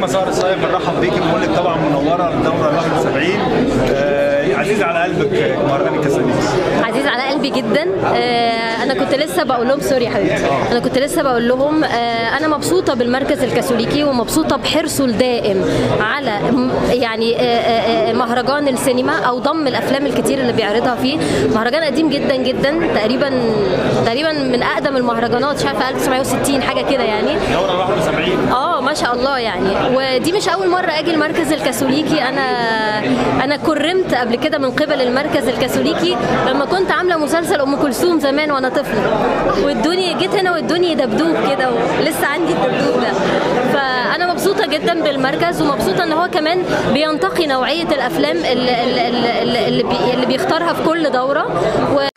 مسار الصايغ بنرحب بيكي بنقول لك طبعا منوره الدوره ال 71 آه عزيز على قلبك مهرجان الكساليك عزيز على قلبي جدا آه، انا كنت لسه بقول لهم سوري يا حبيبتي انا كنت لسه بقول لهم آه، انا مبسوطه بالمركز الكاثوليكي ومبسوطه بحرصه الدائم على م- يعني آه، آه، آه، مهرجان السينما او ضم الافلام الكتير اللي بيعرضها فيه مهرجان قديم جدا جدا تقريبا تقريبا من اقدم المهرجانات مش عارفه 1960 حاجه كده يعني دوره 71 اه ما شاء الله يعني ودي مش اول مره اجي المركز الكاثوليكي انا انا كرمت قبل كده من قبل المركز الكاثوليكي لما كنت عامله مسلسل ام كلثوم زمان وانا طفله وادوني جيت هنا وادوني دبدوب كده ولسه عندي الدبدوب ده فانا مبسوطه جدا بالمركز ومبسوطه ان هو كمان بينتقي نوعيه الافلام اللي, اللي, اللي, اللي, بي- اللي بيختارها في كل دوره و